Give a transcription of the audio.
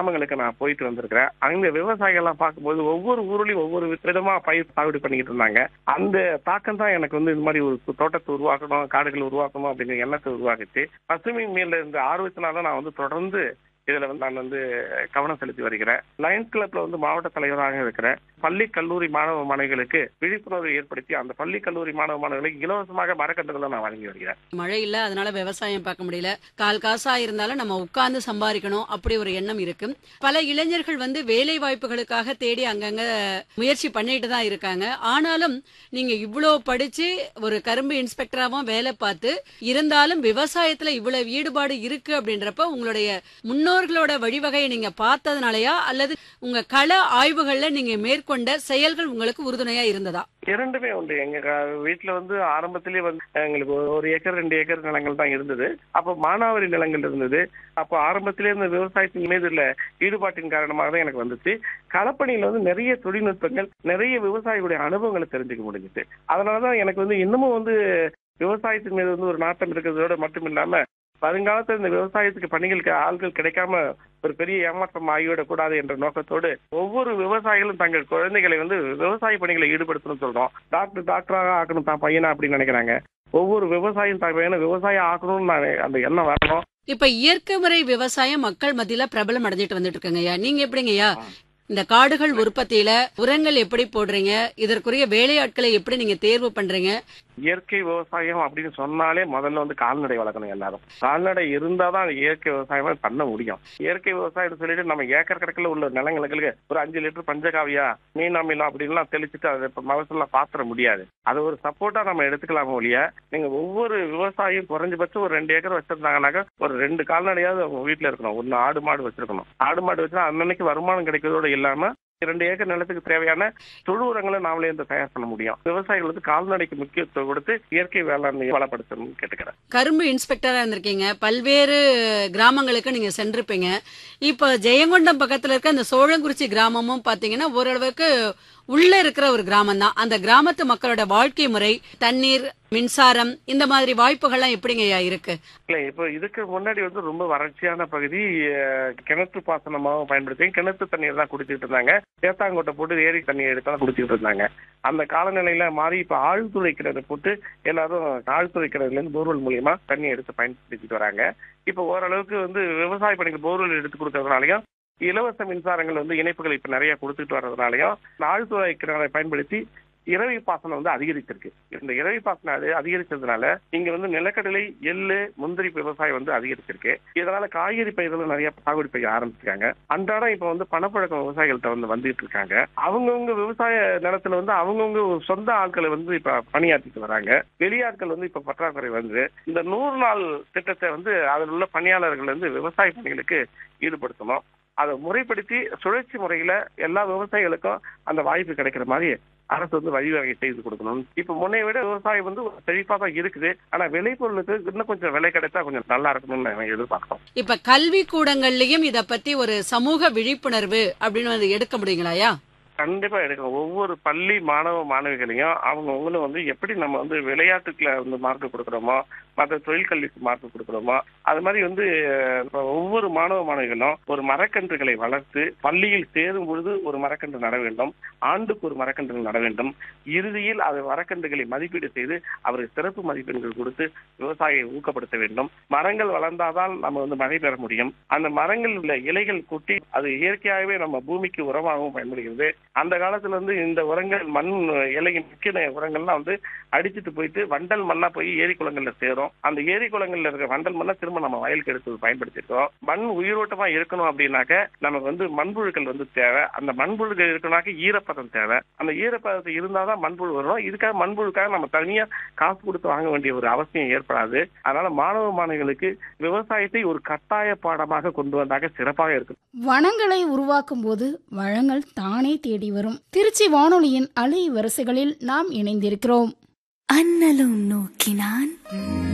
கிராமங்களுக்கு நான் போயிட்டு வந்திருக்கிறேன் அங்க விவசாயிகள் எல்லாம் பார்க்கும்போது ஒவ்வொரு ஊர்லயும் ஒவ்வொரு விதமா பயிர் சாகுபடி பண்ணிக்கிட்டு இருந்தாங்க அந்த தாக்கம் தான் எனக்கு வந்து இந்த மாதிரி ஒரு தோட்டத்தை உருவாக்கணும் காடுகளை உருவாக்கணும் அப்படிங்கிற எண்ணத்தை உருவாக்குச்சு பசுமை மேல இருந்த ஆர்வத்தினால நான் வந்து தொடர்ந்து இதுல வந்து நான் வந்து கவனம் செலுத்தி வருகிறேன் லயன்ஸ் கிளப்ல வந்து மாவட்ட தலைவராக இருக்கிறேன் பள்ளி கல்லூரி மாணவ மாணவிகளுக்கு விழிப்புணர்வு ஏற்படுத்தி அந்த பள்ளி கல்லூரி மாணவ மாணவிகளுக்கு இலவசமாக மரக்கன்றுகளை நான் வழங்கி வருகிறேன் மழை இல்ல அதனால விவசாயம் பார்க்க முடியல கால் காசா இருந்தாலும் நம்ம உட்கார்ந்து சம்பாதிக்கணும் அப்படி ஒரு எண்ணம் இருக்கு பல இளைஞர்கள் வந்து வேலை வாய்ப்புகளுக்காக தேடி அங்கங்க முயற்சி பண்ணிட்டு தான் இருக்காங்க ஆனாலும் நீங்க இவ்ளோ படிச்சு ஒரு கரும்பு இன்ஸ்பெக்டராவும் வேலை பார்த்து இருந்தாலும் விவசாயத்துல இவ்வளவு ஈடுபாடு இருக்கு அப்படின்றப்ப உங்களுடைய முன்னோர்களோட வழிவகையை நீங்க பார்த்ததுனாலயா அல்லது உங்க கள ஆய்வுகள்ல நீங்க மேற்கொண்ட செயல்கள் உங்களுக்கு உறுதுணையா இருந்ததா இரண்டுமே உண்டு எங்க க- வீட்டுல வந்து ஆரம்பத்திலேயே வந்து எங்களுக்கு ஒரு- ஒரு ஏக்கர் ரெண்டு ஏக்கர் நிலங்கள் தான் இருந்தது அப்போ மானாவாரி நிலங்கள் இருந்தது அப்போ ஆரம்பத்திலே இந்த விவசாயத்தின் மீது உள்ள ஈடுபாட்டின் காரணமாக தான் எனக்கு வந்துச்சு களப்பணியில வந்து நிறைய தொழில்நுட்பங்கள் நிறைய விவசாயிகளுடைய அனுபவங்களை தெரிஞ்சுக்க முடிஞ்சுச்சு அதனாலதான் எனக்கு வந்து இன்னமும் வந்து விவசாயத்தின் மீது வந்து ஒரு நாட்டம் இருக்கிறதோட மட்டும் இல்லாம வருங்காலத்தில் இந்த விவசாயத்துக்கு பணிகளுக்கு ஆள்கள் கிடைக்காம ஒரு பெரிய ஏமாற்றம் ஆகிவிடக் கூடாது என்ற நோக்கத்தோடு ஒவ்வொரு விவசாயிகளும் தங்கள் குழந்தைகளை வந்து விவசாய பணிகளை ஈடுபடுத்தணும்னு சொல்றோம் டாக்டர் டாக்டராக ஆக்கணும் தான் பையனா அப்படின்னு நினைக்கிறாங்க ஒவ்வொரு விவசாயம் தான் பையனை விவசாயம் ஆக்கணும்னு நான் அந்த எண்ணம் வரணும் இப்ப இயற்கை முறை விவசாயம் மக்கள் மத்தியில பிரபலம் அடைஞ்சிட்டு வந்துட்டு இருக்குங்கய்யா நீங்க எப்படிங்கய்யா இந்த காடுகள் உற்பத்தியில உரங்கள் எப்படி போடுறீங்க இதற்குரிய வேலையாட்களை எப்படி நீங்க தேர்வு பண்றீங்க இயற்கை விவசாயம் அப்படின்னு சொன்னாலே முதல்ல வந்து கால்நடை வளர்க்கணும் எல்லாரும் கால்நடை இருந்தாதான் அது இயற்கை விவசாயமா பண்ண முடியும் இயற்கை விவசாயம் சொல்லிட்டு நம்ம ஏக்கர் கணக்கில் உள்ள நிலங்களுக்கு ஒரு அஞ்சு லிட்டர் பஞ்சகாவியா மீன் அமிலம் அப்படின்லாம் தெளிச்சுட்டு அதை இப்ப மகசூலாம் பாத்திர முடியாது அது ஒரு சப்போர்ட்டா நம்ம எடுத்துக்கலாமோ ஒழிய நீங்க ஒவ்வொரு விவசாயியும் குறைஞ்சபட்சம் ஒரு ரெண்டு ஏக்கர் வச்சிருந்தாங்கன்னாக்க ஒரு ரெண்டு கால்நடையாவது அவங்க வீட்டுல இருக்கணும் ஒன்னு ஆடு மாடு வச்சிருக்கணும் ஆடு மாடு வச்சா அன்னன்னைக்கு வருமானம் கிடைக்கிறதோட இல்லாம ரெண்டு ஏக்கர் நிலத்துக்கு தேவையான தொழு உரங்களை நாமளே இந்த தயார் பண்ண முடியும் விவசாயிகள் வந்து கால்நடைக்கு முக்கியத்துவம் கொடுத்து இயற்கை வேளாண்மையை வளப்படுத்தணும்னு கேட்டுக்கிறேன் கரும்பு இன்ஸ்பெக்டரா இருந்திருக்கீங்க பல்வேறு கிராமங்களுக்கு நீங்க சென்றிருப்பீங்க இப்ப ஜெயங்கொண்டம் பக்கத்துல இருக்க அந்த சோழங்குறிச்சி கிராமமும் பாத்தீங்கன்னா ஓரளவுக்கு உள்ள இருக்கிற ஒரு கிராமம் தான் அந்த கிராமத்து மக்களோட வாழ்க்கை முறை தண்ணீர் மின்சாரம் இந்த மாதிரி வாய்ப்புகள்லாம் எப்படிங்கய்யா இருக்கு இல்ல இப்போ இதுக்கு முன்னாடி வந்து ரொம்ப வறட்சியான பகுதி அஹ், கிணற்று பாசனமாக பயன்படுத்தி கிணத்து தண்ணீர் தான் குடிச்சிட்டு இருந்தாங்க சேத்தாங்கோட்டை போட்டு ஏரி தண்ணி எடுத்து தான் குடிச்சிட்டு இருந்தாங்க அந்த காலநிலையில மாறி இப்ப ஆழ்துளை கிணறு போட்டு எல்லாரும் ஆழ்துளை கிணறுல இருந்து போர்வெல் மூலியமா தண்ணி எடுத்து பயன்படுத்திட்டு வராங்க இப்ப ஓரளவுக்கு வந்து விவசாய பணிக்கு போர்வெல் எடுத்து கொடுக்கறதுனாலயும் இலவச மின்சாரங்கள் வந்து இணைப்புகள் இப்ப நிறைய கொடுத்துட்டு வர்றதுனாலயும் இந்த ஆழ்துளை கிணறை பயன்படுத்தி இரவி பாசனம் வந்து அதிகரிச்சிருக்கு இந்த இரவி பாசனம் அது அதிகரிச்சதுனால இங்க வந்து நிலக்கடலை எள்ளு முந்திரி விவசாயம் வந்து அதிகரிச்சிருக்கு இதனால காய்கறி பயிர்களும் நிறைய சாகுபடி செய்ய ஆரம்பிச்சிருக்காங்க அன்றாடம் இப்ப வந்து பணப்பழக்கம் விவசாயிகள்கிட்ட வந்து வந்துட்டு இருக்காங்க அவங்கவுங்க விவசாய நிலத்துல வந்து அவங்கவுங்க ஒரு சொந்த ஆட்களை வந்து இப்ப பணியாற்றிட்டு வராங்க வெளியாட்கள் வந்து இப்ப பற்றாக்குறை வந்து இந்த நூறு நாள் திட்டத்தை வந்து அதில் உள்ள பணியாளர்கள் வந்து விவசாய பணிகளுக்கு ஈடுபடுத்தணும் அதை முறைப்படுத்தி சுழற்சி முறையில எல்லா விவசாயிகளுக்கும் அந்த வாய்ப்பு கிடைக்கிற மாதிரி அரசு வந்து வழிவகை செய்து கொடுக்கணும் இப்ப முன்னைய விட விவசாயம் வந்து ஒரு செழிப்பா தான் இருக்குது ஆனா விளைபொருளுக்கு இன்னும் கொஞ்சம் விலை கிடைத்தா கொஞ்சம் நல்லா இருக்கணும்னு நாங்க எதிர்பார்க்கிறோம் இப்ப கல்வி கூடங்கள்லயும் இத பத்தி ஒரு சமூக விழிப்புணர்வு அப்படின்னு வந்து எடுக்க முடியுங்களாயா கண்டிப்பா எடுக்கணும் ஒவ்வொரு பள்ளி மாணவ மாணவிகளையும் அவங்கவுங்களும் வந்து எப்படி நம்ம வந்து விளையாட்டுக்குள்ள வந்து மார்க் கொடுக்குறோமோ மற்ற தொழில் கல்விக்கு மார்க் கொடுக்குறோமோ அது மாதிரி வந்து அஹ், இப்ப ஒவ்வொரு மாணவ மாணவிகளும் ஒரு மரக்கன்றுகளை வளர்த்து பள்ளியில் சேரும் பொழுது ஒரு மரக்கன்று நட வேண்டும் ஆண்டுக்கு ஒரு மரக்கன்று நட வேண்டும் இறுதியில் அது மரக்கன்றுகளை மதிப்பீடு செய்து அவருக்கு சிறப்பு மதிப்பெண்கள் கொடுத்து விவசாயியை ஊக்கப்படுத்த வேண்டும் மரங்கள் வளர்ந்தாதான் நம்ம வந்து மழை பெற முடியும் அந்த மரங்கள் உள்ள இலைகள் கொட்டி அது இயற்கையாகவே நம்ம பூமிக்கு உரமாகவும் பயன்படுகிறது அந்த காலத்துல வந்து இந்த உரங்கள் மண் இலையின் முக்கிய உரங்கள்லாம் வந்து அடிச்சிட்டு போயிட்டு வண்டல் மண்ணா போய் ஏரி குளங்கள்ல சேரும் அந்த ஏரி குளங்கள்ல இருக்க வண்டல் மண்ணை திரும்ப நம்ம வயலுக்கு எடுத்து பயன்படுத்திருக்கோம் மண் உயிரோட்டமா இருக்கணும் அப்படின்னாக்க நமக்கு வந்து மண்புழுக்கள் வந்து தேவை அந்த மண்புழுக்கள் இருக்கணும்னாக்க ஈரப்பதம் தேவை அந்த ஈரப்பதத்தை இருந்தாதான் மண்புழு வரும் இதுக்காக மண்புழுக்காக நம்ம தனியா காசு கொடுத்து வாங்க வேண்டிய ஒரு அவசியம் ஏற்படாது அதனால மாணவ மாணவிகளுக்கு விவசாயத்தை ஒரு கட்டாய பாடமாக கொண்டு வந்தாக சிறப்பாக இருக்கும் வனங்களை உருவாக்கும் போது வளங்கள் தானே தேடி வரும் திருச்சி வானொலியின் அலை வரிசைகளில் நாம் இணைந்திருக்கிறோம் அண்ணலும் நோக்கினான்